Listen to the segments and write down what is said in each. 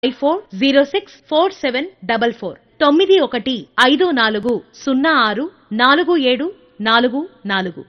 five four zero six four seven double four తొమ్మిది ఒకటి ఐదు నాలుగు సున్నా ఆరు నాలుగు ఏడు నాలుగు నాలుగు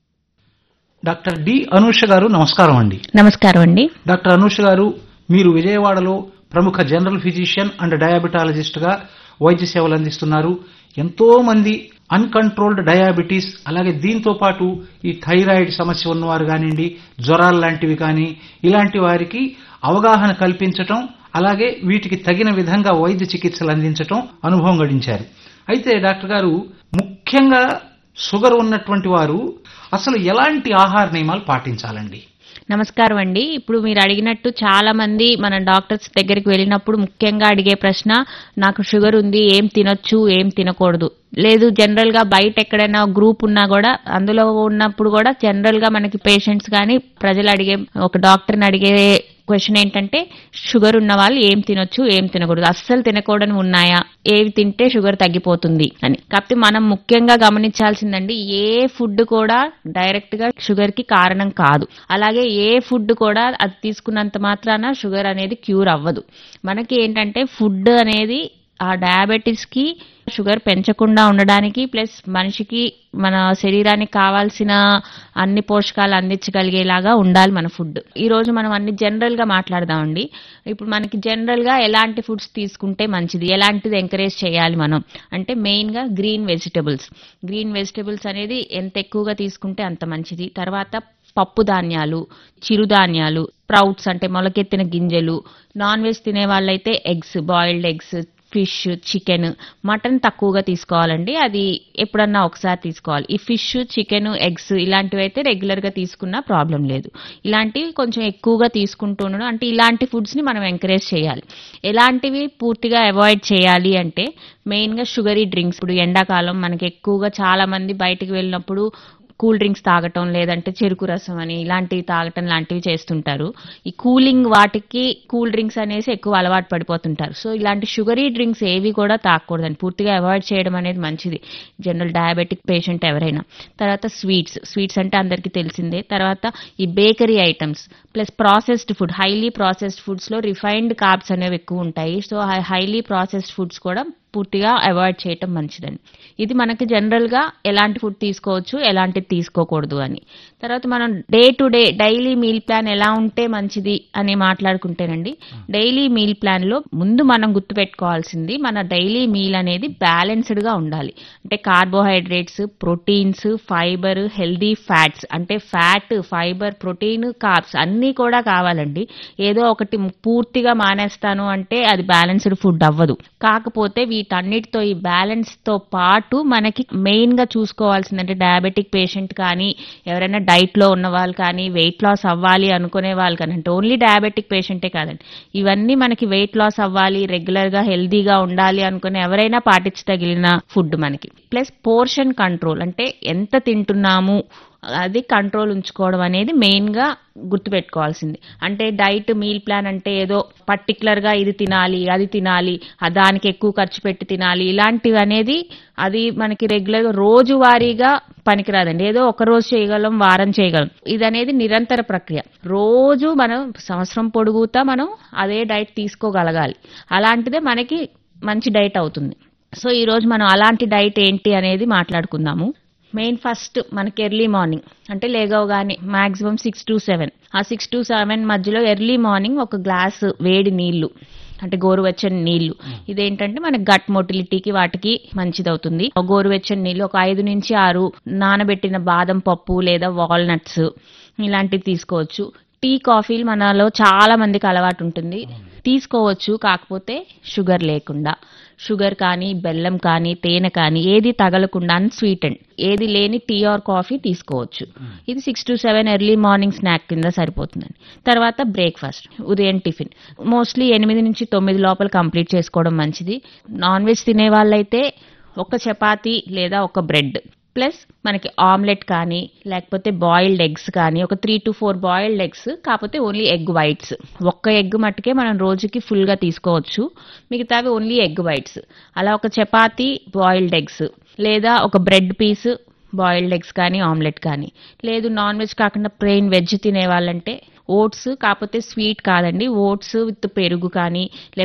డాక్టర్ డి అనూష గారు నమస్కారం అండి నమస్కారం అండి డాక్టర్ అనూష గారు మీరు విజయవాడలో ప్రముఖ జనరల్ ఫిజిషియన్ అండ్ డయాబెటాలజిస్ట్ గా వైద్య సేవలు అందిస్తున్నారు ఎంతో మంది అన్కంట్రోల్డ్ డయాబెటీస్ అలాగే దీంతో పాటు ఈ థైరాయిడ్ సమస్య ఉన్నవారు కానివ్వండి జ్వరాలు లాంటివి కానీ ఇలాంటి వారికి అవగాహన కల్పించటం అలాగే వీటికి తగిన విధంగా వైద్య చికిత్సలు అందించటం అనుభవం గడించారు అయితే డాక్టర్ గారు ముఖ్యంగా షుగర్ ఉన్నటువంటి వారు అసలు ఎలాంటి ఆహార నియమాలు పాటించాలండి నమస్కారం అండి ఇప్పుడు మీరు అడిగినట్టు చాలా మంది మన డాక్టర్స్ దగ్గరికి వెళ్ళినప్పుడు ముఖ్యంగా అడిగే ప్రశ్న నాకు షుగర్ ఉంది ఏం తినొచ్చు ఏం తినకూడదు లేదు జనరల్ గా బయట ఎక్కడైనా గ్రూప్ ఉన్నా కూడా అందులో ఉన్నప్పుడు కూడా జనరల్ గా మనకి పేషెంట్స్ కానీ ప్రజలు అడిగే ఒక డాక్టర్ని అడిగే క్వశ్చన్ ఏంటంటే షుగర్ ఉన్న వాళ్ళు ఏం తినొచ్చు ఏం తినకూడదు అస్సలు తినకూడని ఉన్నాయా ఏవి తింటే షుగర్ తగ్గిపోతుంది అని కాబట్టి మనం ముఖ్యంగా గమనించాల్సిందండి ఏ ఫుడ్ కూడా డైరెక్ట్ గా షుగర్ కి కారణం కాదు అలాగే ఏ ఫుడ్ కూడా అది తీసుకున్నంత మాత్రాన షుగర్ అనేది క్యూర్ అవ్వదు మనకి ఏంటంటే ఫుడ్ అనేది ఆ డయాబెటీస్ కి షుగర్ పెంచకుండా ఉండడానికి ప్లస్ మనిషికి మన శరీరానికి కావాల్సిన అన్ని పోషకాలు అందించగలిగేలాగా ఉండాలి మన ఫుడ్ ఈ రోజు మనం అన్ని జనరల్ గా మాట్లాడదామండి ఇప్పుడు మనకి జనరల్ గా ఎలాంటి ఫుడ్స్ తీసుకుంటే మంచిది ఎలాంటిది ఎంకరేజ్ చేయాలి మనం అంటే మెయిన్ గా గ్రీన్ వెజిటబుల్స్ గ్రీన్ వెజిటబుల్స్ అనేది ఎంత ఎక్కువగా తీసుకుంటే అంత మంచిది తర్వాత పప్పు ధాన్యాలు చిరుధాన్యాలు స్ప్రౌట్స్ అంటే మొలకెత్తిన గింజలు నాన్ వెజ్ తినే వాళ్ళైతే eggs boiled eggs fish chicken mutton తక్కువగా తీసుకోవాలండి అది ఎప్పుడన్నా ఒకసారి తీసుకోవాలి ఈ ఫిష్ చికెన్ ఎగ్స్ ఇలాంటివి అయితే రెగ్యులర్ గా తీసుకున్నా ప్రాబ్లం లేదు ఇలాంటివి కొంచెం ఎక్కువగా తీసుకుంటూ ఉండడం అంటే ఇలాంటి ఫుడ్స్ ని మనం ఎంకరేజ్ చేయాలి ఎలాంటివి పూర్తిగా అవాయిడ్ చేయాలి అంటే మెయిన్ గా షుగరీ డ్రింక్స్ ఇప్పుడు ఎండాకాలం మనకి ఎక్కువగా చాలా మంది బయటికి వెళ్ళినప్పుడు కూల్ డ్రింక్స్ తాగటం లేదంటే చెరుకు రసం అని ఇలాంటివి తాగటం లాంటివి చేస్తుంటారు ఈ కూలింగ్ వాటికి కూల్ డ్రింక్స్ అనేసి ఎక్కువ అలవాటు పడిపోతుంటారు సో ఇలాంటి షుగరీ డ్రింక్స్ ఏవి కూడా తాగకూడదండి పూర్తిగా అవాయిడ్ చేయడం అనేది మంచిది జనరల్ డయాబెటిక్ పేషెంట్ ఎవరైనా తర్వాత స్వీట్స్ స్వీట్స్ అంటే అందరికీ తెలిసిందే తర్వాత ఈ bakery items plus processed food highly processed foods లో రిఫైన్డ్ కార్బ్స్ అనేవి ఎక్కువ ఉంటాయి సో హైలీ ప్రాసెస్డ్ ఫుడ్స్ కూడా పూర్తిగా అవాయిడ్ చేయటం మంచిదండి ఇది మనకి జనరల్ గా ఎలాంటి ఫుడ్ తీసుకోవచ్చు ఎలాంటిది తీసుకోకూడదు అని తర్వాత మనం day to day daily meal plan ఎలా ఉంటే మంచిది అని మాట్లాడుకుంటేనండి డైలీ మీల్ ప్లాన్ లో ముందు మనం గుర్తుపెట్టుకోవాల్సింది మన డైలీ మీల్ అనేది బ్యాలెన్స్డ్ గా ఉండాలి అంటే carbohydrates proteins fibre healthy fats అంటే ఫ్యాట్ ఫైబర్ ప్రోటీన్ కార్బ్స్ అన్నీ కూడా కావాలండి ఏదో ఒకటి పూర్తిగా మానేస్తాను అంటే అది బ్యాలెన్స్డ్ ఫుడ్ అవ్వదు కాకపోతే వీటన్నిటితో ఈ బ్యాలెన్స్ తో పాటు మనకి మెయిన్ గా చూసుకోవాల్సిందంటే డయాబెటిక్ పేషెంట్ కానీ ఎవరైనా డైట్ లో ఉన్న వాళ్ళు కానీ వెయిట్ లాస్ అవ్వాలి అనుకునే వాళ్ళు కానీ అంటే ఓన్లీ డయాబెటిక్ పేషెంటే కాదండి ఇవన్నీ మనకి వెయిట్ లాస్ అవ్వాలి రెగ్యులర్ గా హెల్దీగా ఉండాలి అనుకునే ఎవరైనా పాటించదగిన ఫుడ్ మనకి ప్లస్ పోర్షన్ కంట్రోల్ అంటే ఎంత తింటున్నాము అది కంట్రోల్ ఉంచుకోవడం అనేది మెయిన్ గా గుర్తుపెట్టుకోవాల్సింది అంటే డైట్ మీల్ ప్లాన్ అంటే ఏదో పర్టికులర్ గా ఇది తినాలి అది తినాలి ఆ దానికి ఎక్కువ ఖర్చు పెట్టి తినాలి ఇలాంటివి అనేది అది మనకి రెగ్యులర్ గా రోజువారీగా పనికిరాదండి ఏదో ఒక రోజు చేయగలం వారం చేయగలం ఇది అనేది నిరంతర ప్రక్రియ రోజు మనం సంవత్సరం పొడుగుతా మనం అదే డైట్ తీసుకోగలగాలి అలాంటిదే మనకి మంచి డైట్ అవుతుంది సో ఈ రోజు మనం అలాంటి డైట్ ఏంటి అనేది మాట్లాడుకుందాము మెయిన్ ఫస్ట్ మనకి ఎర్లీ మార్నింగ్ అంటే లేగవగానే మాక్సిమం సిక్స్ టు సెవెన్ ఆ సిక్స్ టు సెవెన్ మధ్యలో ఎర్లీ మార్నింగ్ ఒక గ్లాస్ వేడి నీళ్లు అంటే గోరువెచ్చని నీళ్లు ఇదేంటంటే మన గట్ మొటిలిటీకి వాటికి మంచిదవుతుంది గోరువెచ్చని నీళ్లు ఒక ఐదు నుంచి ఆరు నానబెట్టిన బాదం పప్పు లేదా వాల్నట్స్ ఇలాంటివి తీసుకోవచ్చు టీ కాఫీలు మనలో చాలా మందికి అలవాటు ఉంటుంది తీసుకోవచ్చు కాకపోతే షుగర్ లేకుండా షుగర్ కానీ బెల్లం కానీ తేనె కానీ ఏది తగలకుండా అన్స్వీట్ అండ్ ఏది లేని టీ ఆర్ కాఫీ తీసుకోవచ్చు ఇది six to seven early morning snack కింద సరిపోతుందండి తర్వాత బ్రేక్ఫాస్ట్ ఉదయం టిఫిన్ మోస్ట్లీ ఎనిమిది నుంచి తొమ్మిది లోపల కంప్లీట్ చేసుకోవడం మంచిది నాన్ వెజ్ తినే వాళ్ళైతే ఒక చపాతీ లేదా ఒక బ్రెడ్ ప్లస్ మనకి ఆమ్లెట్ కానీ లేకపోతే బాయిల్డ్ ఎగ్స్ కానీ ఒక three to four boiled eggs కాకపోతే ఓన్లీ ఎగ్ వైట్స్ ఒక్క ఎగ్ మట్టుకే మనం రోజుకి ఫుల్ గా తీసుకోవచ్చు మిగతావి ఓన్లీ ఎగ్ వైట్స్ అలా ఒక చపాతీ బాయిల్డ్ ఎగ్స్ లేదా ఒక బ్రెడ్ పీస్ బాయిల్డ్ ఎగ్స్ కానీ ఆమ్లెట్ కానీ లేదు నాన్ వెజ్ కాకుండా ప్లెయిన్ వెజ్ తినే వాళ్ళంటే ఓట్స్ కాకపోతే స్వీట్ కాదండి ఓట్స్ విత్ పెరుగు కానీ